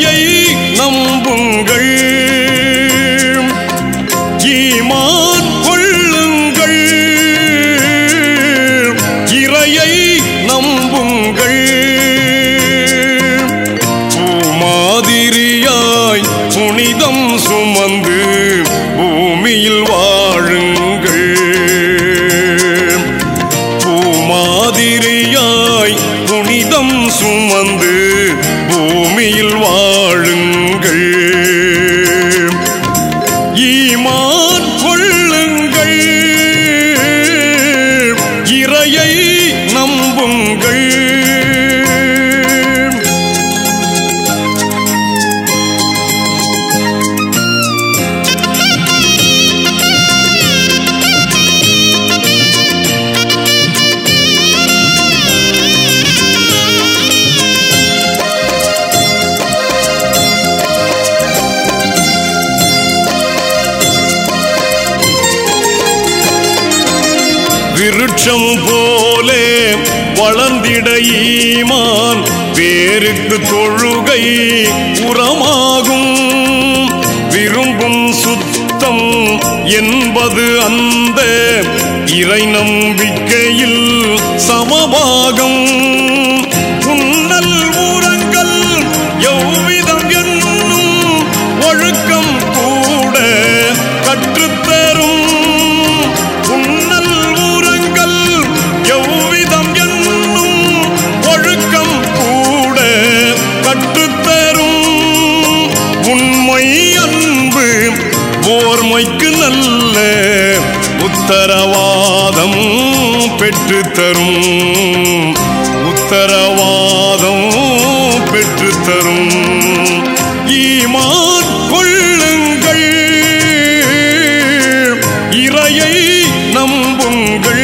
இறையை நம்புங்கள் ஈமான் கொள்ளுங்கள் இறையை நம்புங்கள் பூமாதிரியாய் புனிதம் சுமந்து பூமியில் வாழுங்கள் பூமாதிரியாய் புனிதம் சுமந்து பூமியில் வாழுங்கள் ஈமான் கொள்ளுங்கள் இறையை நம்புங்கள் விருட்சம் போலே வளர்ந்திட ஈமான் வேருக்கு தொழுகை உரமாகும் விரும்பும் சுத்தம் என்பது அந்த இறை நம்பிக்கையில் சமபாகம் உன்னல் ஊரங்கள் எவ்விதம் என்னும் ஒழுக்கம் கூட கற்றுத்தரும் உன்னல் ஊரங்கள் எவ்விதம் என்னும் ஒழுக்கம் கூட கற்றுத்தரும் உண்மை அன்பு ஓர்மைக்கு நல்ல உத்தரவாதம் பெற்றுத்தரும் உத்தரவாதம் பெற்றுத்தரும் ஈமான் கொள்ளுங்கள் இறையை நம்புங்கள்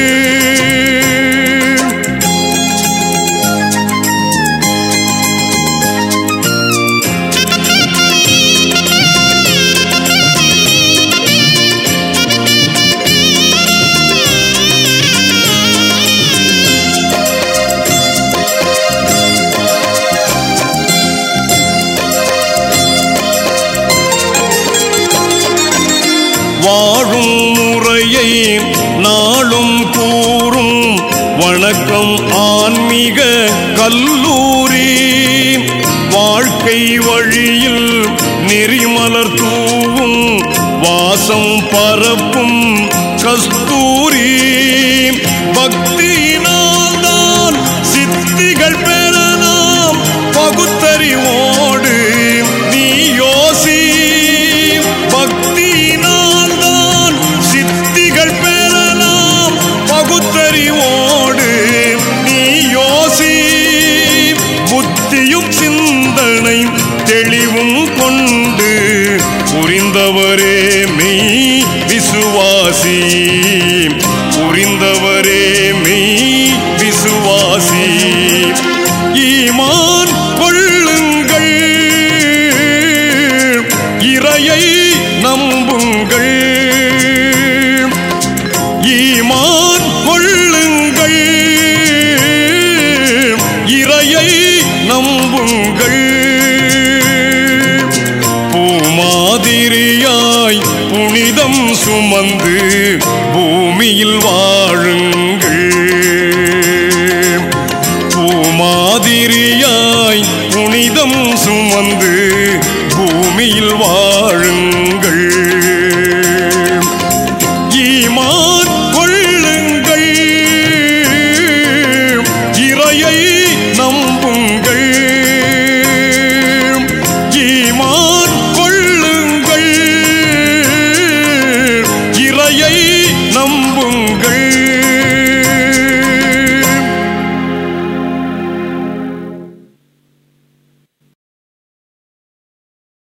வாழும் முறையை நாளும் கூறும் வணக்கம் ஆன்மீக கல்லூரி வாழ்க்கை வழியில் நெறிமலர் தூவும் வாசம் பரப்பும் கஸ்தூரி பக்தியினால்தான் சித்திகள் பெறலாம் பகுத்தறிவோடு நீ யோசி பக்தியினால்தான் சித்திகள் பெறலாம் பகுத்தறிவோடு நீ யோசி புத்தியும் சிந்தனை தெளிவும் கொண்டு புரிந்தவரே மெய் விசுவாசி புரிந்தவரே மெய் விசுவாசி ஈமான் கொள்ளுங்கள் இறையை நம்புங்கள் ஈமான் கொள்ளுங்கள் இறையை நம்புங்கள் பூமாதிரியாய் புனிதம் சுமந்து பூமியில் வாழுங்கள் பூமாதிரியாய் புனிதம் சுமந்து பூமியில் வா